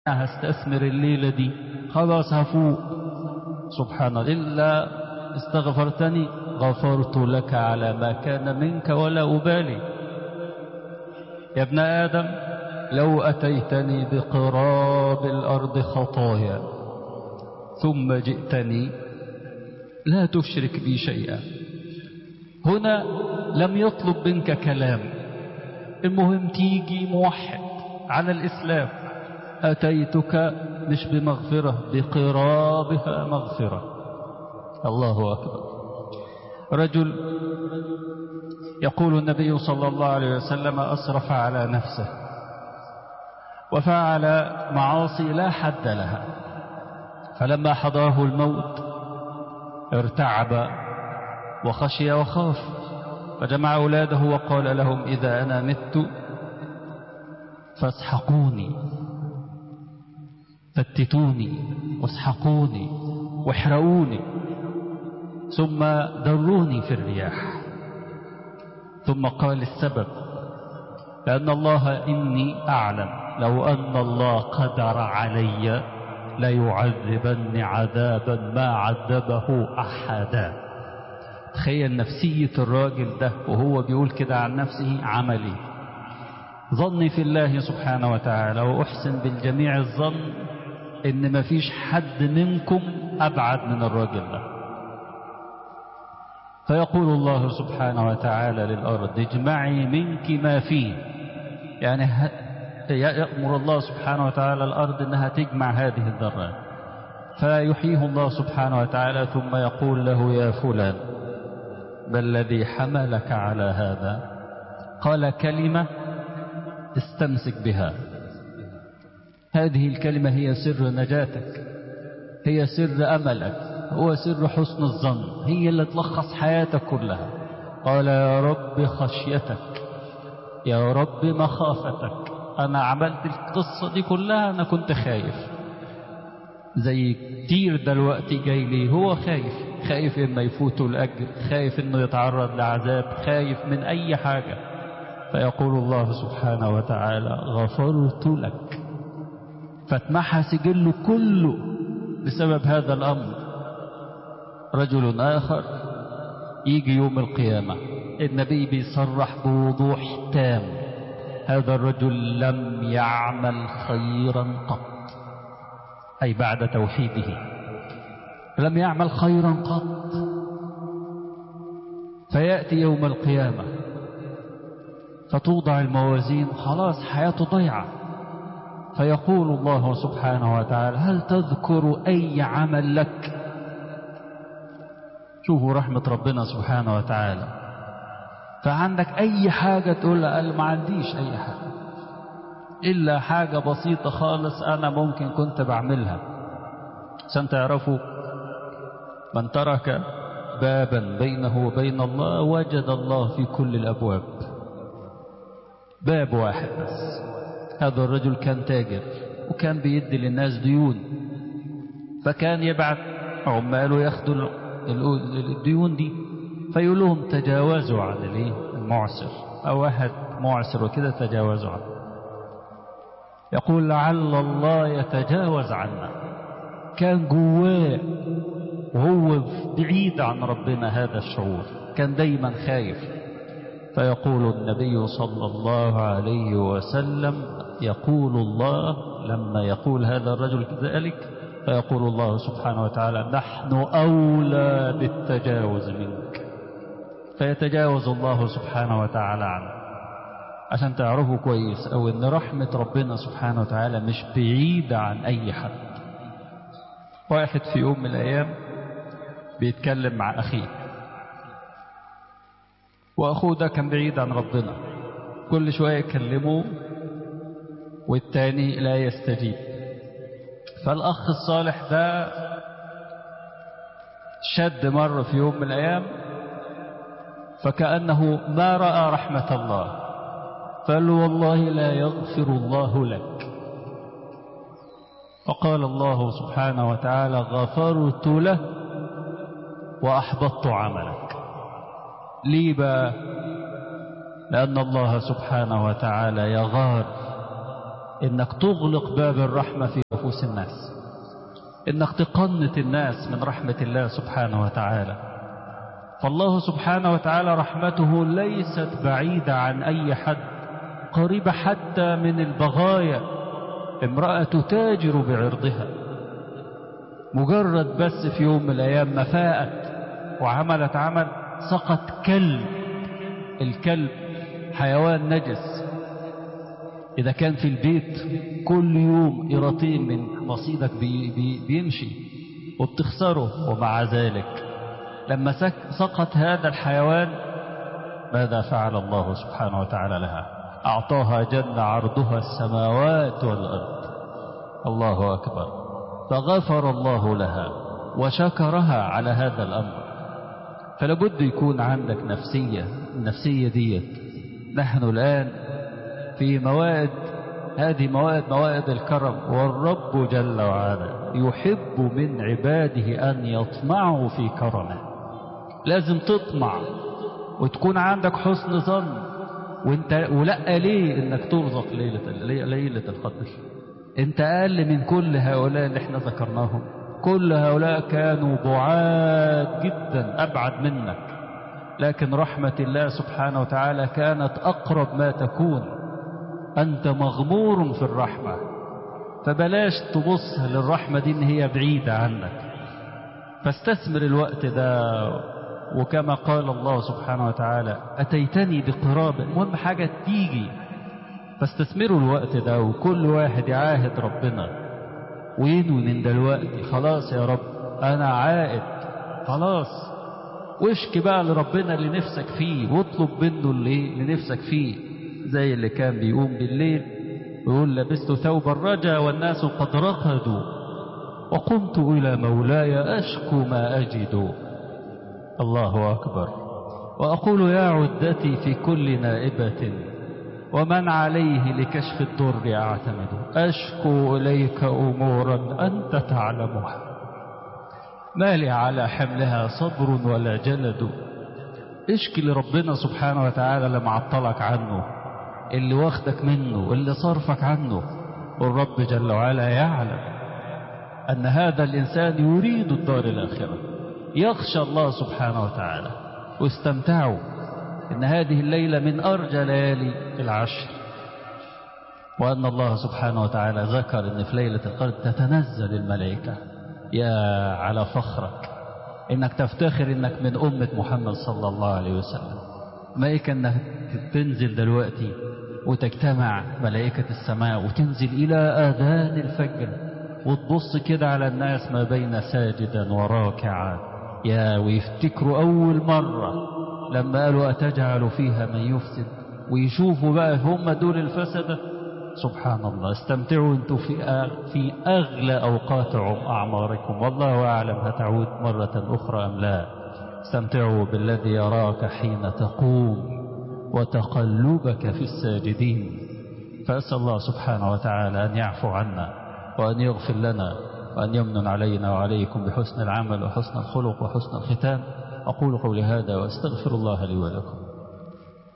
هستثمر الليلة دي خلاص هفوق سبحان الله إلا استغفرتني غفرت لك على ما كان منك ولا أبالي يا ابن آدم لو أتيتني بقراب الأرض خطايا ثم جئتني لا تشرك بي شيئا هنا لم يطلب منك كلام المهم تيجي موحد على الإسلام أتيتك مش بمغفرة بقرابها مغفرة الله أكبر رجل يقول النبي صلى الله عليه وسلم أسرف على نفسه وفعل معاصي لا حد لها فلما حضره الموت ارتعب وخشي وخاف فجمع أولاده وقال لهم إذا أنا مت فاسحقوني فتتوني واسحقوني واحرقوني ثم دروني في الرياح ثم قال السبب لأن الله إني أعلم لو أن الله قدر علي ليعذبني عذابا ما عذبه أحدا تخيل نفسية الراجل ده وهو بيقول كده عن نفسه عملي ظني في الله سبحانه وتعالى وأحسن بالجميع الظن إن مفيش حد منكم أبعد من الراجل ده فيقول الله سبحانه وتعالى للأرض اجمعي منك ما فيه يعني يأمر الله سبحانه وتعالى الأرض أنها تجمع هذه الذرات فيحييه الله سبحانه وتعالى ثم يقول له يا فلان ما الذي حملك على هذا قال كلمة استمسك بها هذه الكلمة هي سر نجاتك هي سر أملك هو سر حسن الظن هي اللي تلخص حياتك كلها قال يا رب خشيتك يا رب مخافتك أنا عملت القصة دي كلها أنا كنت خايف زي كتير دلوقتي جاي لي هو خايف خايف إما يفوته الأجر خايف إنه يتعرض لعذاب خايف من أي حاجة فيقول الله سبحانه وتعالى غفرت لك فاتمحى سجله كله بسبب هذا الأمر رجل آخر يجي يوم القيامة النبي بيصرح بوضوح تام هذا الرجل لم يعمل خيرا قط أي بعد توحيده لم يعمل خيرا قط فيأتي يوم القيامة فتوضع الموازين خلاص حياته ضيعة فيقول الله سبحانه وتعالى هل تذكر أي عمل لك شوفوا رحمة ربنا سبحانه وتعالى فعندك أي حاجة تقول قال ما عنديش أي حاجة إلا حاجة بسيطة خالص أنا ممكن كنت بعملها عشان تعرفوا من ترك بابا بينه وبين الله وجد الله في كل الأبواب باب واحد بس هذا الرجل كان تاجر وكان بيدي للناس ديون فكان يبعث عماله ياخدوا الديون دي فيقول لهم تجاوزوا عن الايه المعسر او واحد معسر وكده تجاوزوا عنه يقول لعل الله يتجاوز عنا كان جواه وهو بعيد عن ربنا هذا الشعور كان دايما خايف فيقول النبي صلى الله عليه وسلم يقول الله لما يقول هذا الرجل ذلك فيقول الله سبحانه وتعالى نحن أولى بالتجاوز منك فيتجاوز الله سبحانه وتعالى عنه عشان تعرفوا كويس أو أن رحمة ربنا سبحانه وتعالى مش بعيدة عن أي حد واحد في يوم من الأيام بيتكلم مع أخيه وأخوه ده كان بعيد عن ربنا كل شوية يكلمه والتاني لا يستجيب فالأخ الصالح ده شد مرة في يوم من الأيام فكأنه ما رأى رحمة الله فقال له والله لا يغفر الله لك فقال الله سبحانه وتعالى غفرت له وأحبطت عملك ليه بقى لأن الله سبحانه وتعالى يغار انك تغلق باب الرحمة في نفوس الناس انك تقنط الناس من رحمة الله سبحانه وتعالى فالله سبحانه وتعالى رحمته ليست بعيدة عن اي حد قريبة حتى من البغايا امرأة تتاجر بعرضها مجرد بس في يوم من الايام ما فاءت وعملت عمل سقط كلب الكلب حيوان نجس إذا كان في البيت كل يوم قراطين من رصيدك بي بي بيمشي وبتخسره ومع ذلك لما سقط هذا الحيوان ماذا فعل الله سبحانه وتعالى لها أعطاها جنة عرضها السماوات والأرض الله أكبر فغفر الله لها وشكرها على هذا الأمر فلابد يكون عندك نفسية النفسية ديت نحن الآن في موائد هذه موائد موائد الكرم والرب جل وعلا يحب من عباده أن يطمعوا في كرمه لازم تطمع وتكون عندك حسن ظن وانت ولا ليه انك ترزق ليلة ليلة القدر انت اقل من كل هؤلاء اللي احنا ذكرناهم كل هؤلاء كانوا بعاد جدا ابعد منك لكن رحمة الله سبحانه وتعالى كانت اقرب ما تكون أنت مغمور في الرحمة فبلاش تبص للرحمة دي إن هي بعيدة عنك فاستثمر الوقت ده وكما قال الله سبحانه وتعالى أتيتني بقراب المهم حاجة تيجي فاستثمروا الوقت ده وكل واحد يعاهد ربنا وينوي من دلوقتي خلاص يا رب أنا عائد خلاص واشكي بقى لربنا اللي نفسك فيه واطلب منه اللي لنفسك فيه زي اللي كان بيقوم بالليل ويقول لبست ثوب الرجا والناس قد رقدوا وقمت إلى مولاي أشكو ما أجد الله أكبر وأقول يا عدتي في كل نائبة ومن عليه لكشف الضر أعتمد أشكو إليك أمورا أنت تعلمها ما لي على حملها صبر ولا جلد اشكي لربنا سبحانه وتعالى اللي معطلك عنه اللي واخدك منه اللي صرفك عنه والرب جل وعلا يعلم أن هذا الإنسان يريد الدار الآخرة يخشى الله سبحانه وتعالى واستمتعوا إن هذه الليلة من أرجى ليالي العشر وأن الله سبحانه وتعالى ذكر أن في ليلة القدر تتنزل الملائكة يا على فخرك إنك تفتخر إنك من أمة محمد صلى الله عليه وسلم ملائكة إنك تنزل دلوقتي وتجتمع ملائكة السماء وتنزل إلى آذان الفجر وتبص كده على الناس ما بين ساجدا وراكعا يا ويفتكروا أول مرة لما قالوا أتجعل فيها من يفسد ويشوفوا بقى هم دول الفسدة سبحان الله استمتعوا انتم في في أغلى أوقات أعماركم والله أعلم هتعود مرة أخرى أم لا استمتعوا بالذي يراك حين تقوم وتقلبك في الساجدين فأسأل الله سبحانه وتعالى أن يعفو عنا وأن يغفر لنا وأن يمن علينا وعليكم بحسن العمل وحسن الخلق وحسن الختام أقول قولي هذا وأستغفر الله لي ولكم